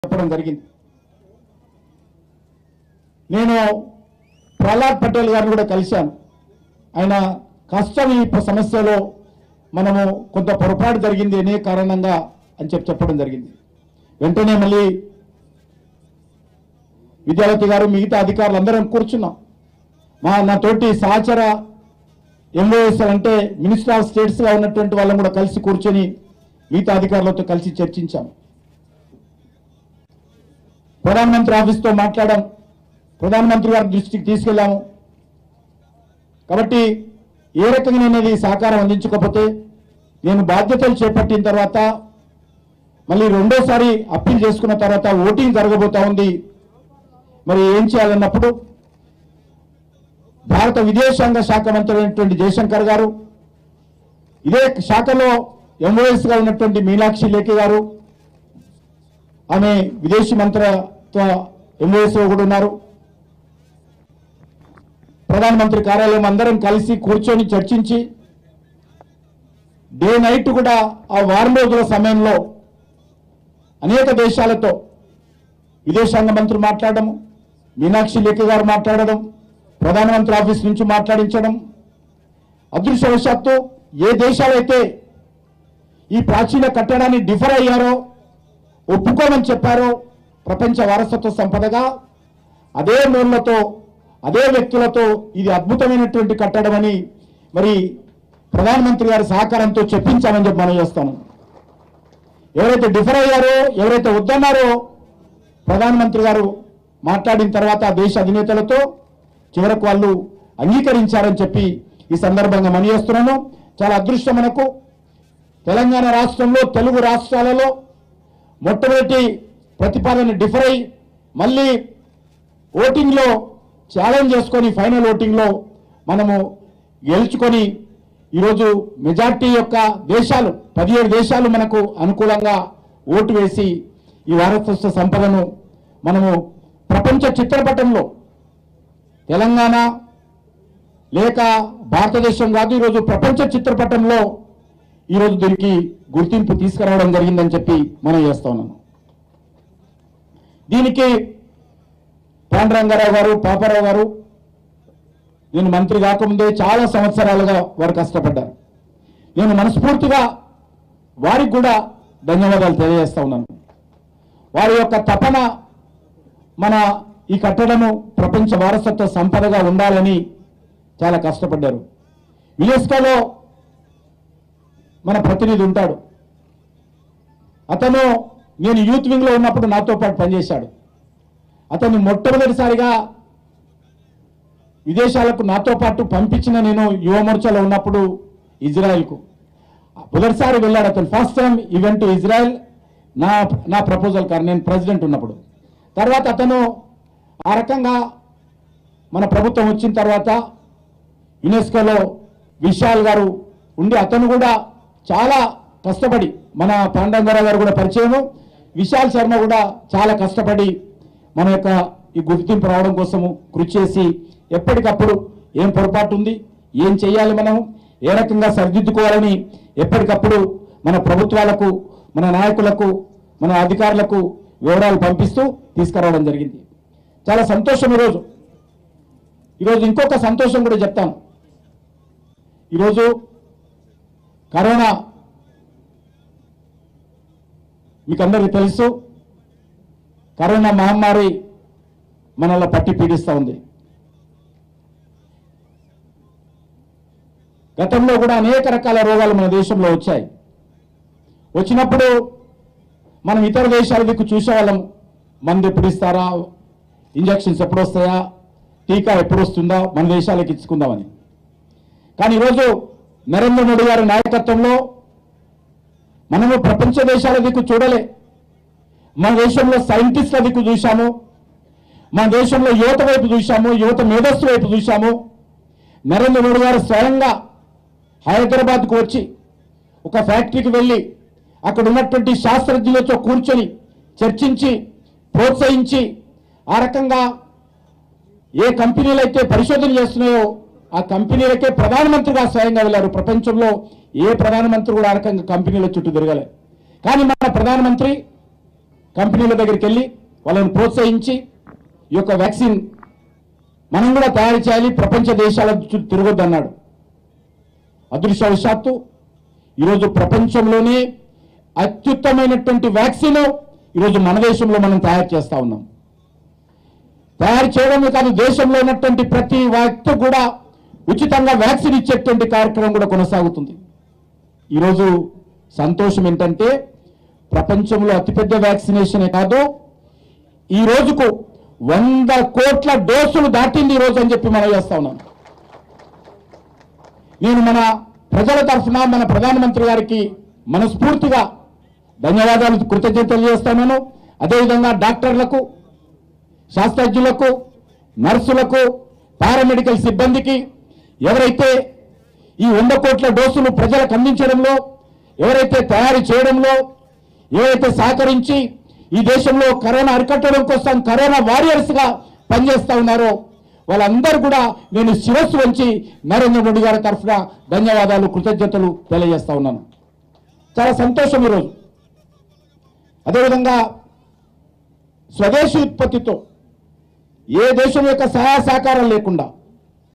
చెప్పడం జరిగింది నేను ప్రహ్లాద్ పటేల్ గారిని కూడా కలిశాను ఆయన కష్టం ఈ సమస్యలో మనము కొంత పొరపాటు జరిగింది అనే కారణంగా అని చెప్పి చెప్పడం జరిగింది వెంటనే మళ్ళీ విద్యావతి గారు మిగతా అధికారులు అందరం కూర్చున్నాం మా నా తోటి సహచర ఎంఓఎస్ అంటే మినిస్టర్ ఆఫ్ స్టేట్స్గా ఉన్నటువంటి వాళ్ళని కూడా కలిసి కూర్చొని మిగతా అధికారులతో కలిసి చర్చించాం ప్రధానమంత్రి ఆఫీస్తో మాట్లాడాం ప్రధానమంత్రి గారి దృష్టికి తీసుకెళ్ళాము కాబట్టి ఏ రకంగా నేను అది సహకారం అందించకపోతే నేను బాధ్యతలు చేపట్టిన తర్వాత మళ్ళీ రెండోసారి అప్పీల్ చేసుకున్న తర్వాత ఓటింగ్ జరగబోతా ఉంది మరి ఏం చేయాలన్నప్పుడు భారత విదేశాంగ శాఖ మంత్రి అయినటువంటి జయశంకర్ గారు ఇదే శాఖలో ఎంఓఎస్ గా ఉన్నటువంటి మీనాక్షి లేఖి గారు ఆమె విదేశీ మంత్రిత్వ ఎంఓఎస్ లో కూడా ఉన్నారు ప్రధానమంత్రి కార్యాలయం అందరం కలిసి కూర్చొని చర్చించి డే నైట్ కూడా ఆ వారం రోజుల సమయంలో అనేక దేశాలతో విదేశాంగ మంత్రి మాట్లాడడం మీనాక్షి లేఖి గారు మాట్లాడడం ప్రధానమంత్రి ఆఫీస్ నుంచి మాట్లాడించడం అదృష్టవశాత్తు ఏ దేశాలైతే ఈ ప్రాచీన కట్టడాన్ని డిఫర్ అయ్యారో ఒప్పుకోమని చెప్పారో ప్రపంచ వారసత్వ సంపదగా అదే మూలతో అదే వ్యక్తులతో ఇది అద్భుతమైనటువంటి కట్టడం అని మరి ప్రధానమంత్రి గారి సహకారంతో చెప్పించామని చెప్పి మనం చేస్తాను ఎవరైతే డిఫర్ అయ్యారో ఎవరైతే వద్దన్నారో ప్రధానమంత్రి గారు మాట్లాడిన తర్వాత ఆ దేశ అధినేతలతో చివరకు వాళ్ళు అంగీకరించారని చెప్పి ఈ సందర్భంగా మనం చేస్తున్నాను చాలా అదృష్టం మనకు తెలంగాణ రాష్ట్రంలో తెలుగు రాష్ట్రాలలో మొట్టమొదటి ప్రతిపాదన డిఫర్ అయి మళ్ళీ ఓటింగ్లో ఛాలెంజ్ చేసుకొని ఫైనల్ ఓటింగ్లో మనము గెలుచుకొని ఈరోజు మెజార్టీ యొక్క దేశాలు పదిహేడు దేశాలు మనకు అనుకూలంగా ఓటు వేసి ఈ వారసత్వ సంపదను మనము ప్రపంచ చిత్రపటంలో తెలంగాణ లేక భారతదేశం కాదు ఈరోజు ప్రపంచ చిత్రపటంలో ఈరోజు దీనికి గుర్తింపు తీసుకురావడం జరిగిందని చెప్పి మనం చేస్తా ఉన్నాను దీనికి పాండురంగారావు గారు పాపారావు గారు నేను మంత్రి కాకముందే చాలా సంవత్సరాలుగా వారు కష్టపడ్డారు నేను మనస్ఫూర్తిగా వారికి కూడా ధన్యవాదాలు తెలియజేస్తా ఉన్నాను వారి యొక్క తపన మన ఈ కట్టడము ప్రపంచ వారసత్వ సంపదగా ఉండాలని చాలా కష్టపడ్డారు యునెస్కోలో మన ప్రతినిధి ఉంటాడు అతను నేను యూత్ వింగ్లో ఉన్నప్పుడు నాతో పాటు పనిచేశాడు అతన్ని మొట్టమొదటిసారిగా విదేశాలకు నాతో పాటు పంపించిన నేను యువ మోర్చాలో ఉన్నప్పుడు ఇజ్రాయెల్కు మొదటిసారి వెళ్ళాడు అతను ఫస్ట్ టైం ఈవెంట్ ఇజ్రాయెల్ నా నా ప్రపోజల్ కారు నేను ప్రెసిడెంట్ ఉన్నప్పుడు తర్వాత అతను ఆ రకంగా మన ప్రభుత్వం వచ్చిన తర్వాత యునెస్కోలో విశాల్ గారు ఉండి అతను కూడా చాలా కష్టపడి మన పాండంగారావు గారు కూడా పరిచయము విశాల్ శర్మ కూడా చాలా కష్టపడి మన యొక్క ఈ గుర్తింపు రావడం కోసము కృషి చేసి ఎప్పటికప్పుడు ఏం పొరపాటు ఉంది ఏం చేయాలి మనం ఏ రకంగా సరిదిద్దుకోవాలని ఎప్పటికప్పుడు మన ప్రభుత్వాలకు మన నాయకులకు మన అధికారులకు వివరాలు పంపిస్తూ తీసుకురావడం జరిగింది చాలా సంతోషం ఈరోజు ఈరోజు ఇంకొక సంతోషం కూడా చెప్తాను ఈరోజు కరోనా మీకు అందరికీ తెలుసు కరోనా మహమ్మారి మనల్ని పట్టి పీడిస్తూ ఉంది గతంలో కూడా అనేక రకాల రోగాలు మన దేశంలో వచ్చాయి వచ్చినప్పుడు మనం ఇతర దేశాల దిక్కు చూసేవాళ్ళం మందు ఎప్పుడు ఇస్తారా ఇంజక్షన్స్ ఎప్పుడు వస్తాయా టీకా ఎప్పుడు వస్తుందా మన దేశాలకు ఇచ్చుకుందామని కానీ ఈరోజు నరేంద్ర మోడీ గారి నాయకత్వంలో మనము ప్రపంచ దేశాల దిక్కు చూడలే మన దేశంలో సైంటిస్టుల దిక్కు చూశాము మన దేశంలో యువత వైపు చూశాము యువత మేధస్సు వైపు చూశాము నరేంద్ర మోడీ గారు స్వయంగా హైదరాబాద్కు వచ్చి ఒక ఫ్యాక్టరీకి వెళ్ళి అక్కడ ఉన్నటువంటి శాస్త్రజ్ఞులతో కూర్చొని చర్చించి ప్రోత్సహించి ఆ రకంగా ఏ కంపెనీలు అయితే పరిశోధన చేస్తున్నాయో ఆ కంపెనీలకే ప్రధానమంత్రిగా స్వయంగా వెళ్ళారు ప్రపంచంలో ఏ ప్రధానమంత్రి కూడా ఆ రకంగా కంపెనీల చుట్టూ తిరగలే కానీ మన ప్రధానమంత్రి కంపెనీల దగ్గరికి వెళ్ళి వాళ్ళని ప్రోత్సహించి ఈ యొక్క వ్యాక్సిన్ మనం కూడా తయారు చేయాలి ప్రపంచ దేశాల చుట్టూ తిరగొద్దు అన్నాడు అదృష్టవశాత్తు ఈరోజు ప్రపంచంలోనే అత్యుత్తమైనటువంటి వ్యాక్సిన్ ఈరోజు మన దేశంలో మనం తయారు చేస్తా ఉన్నాం తయారు చేయడమే కాదు దేశంలో ఉన్నటువంటి ప్రతి వ్యక్తి కూడా ఉచితంగా వ్యాక్సిన్ ఇచ్చేటువంటి కార్యక్రమం కూడా కొనసాగుతుంది ఈరోజు సంతోషం ఏంటంటే ప్రపంచంలో అతిపెద్ద వ్యాక్సినేషనే కాదు ఈ రోజుకు వంద కోట్ల డోసులు దాటింది ఈ రోజు అని చెప్పి మనం చేస్తా ఉన్నాం నేను మన ప్రజల తరఫున మన ప్రధానమంత్రి గారికి మనస్ఫూర్తిగా ధన్యవాదాలు కృతజ్ఞతలు చేస్తున్నాను అదేవిధంగా డాక్టర్లకు శాస్త్రజ్ఞులకు నర్సులకు పారామెడికల్ సిబ్బందికి ఎవరైతే ఈ వంద కోట్ల డోసులు ప్రజలకు అందించడంలో ఎవరైతే తయారు చేయడంలో ఎవరైతే సహకరించి ఈ దేశంలో కరోనా అరికట్టడం కోసం కరోనా వారియర్స్ గా పనిచేస్తా ఉన్నారో వాళ్ళందరూ కూడా నేను శిరస్సు వంచి నరేంద్ర మోడీ గారి తరఫున ధన్యవాదాలు కృతజ్ఞతలు తెలియజేస్తా ఉన్నాను చాలా సంతోషం ఈరోజు అదేవిధంగా స్వదేశీ ఉత్పత్తితో ఏ దేశం యొక్క సహాయ సహకారం లేకుండా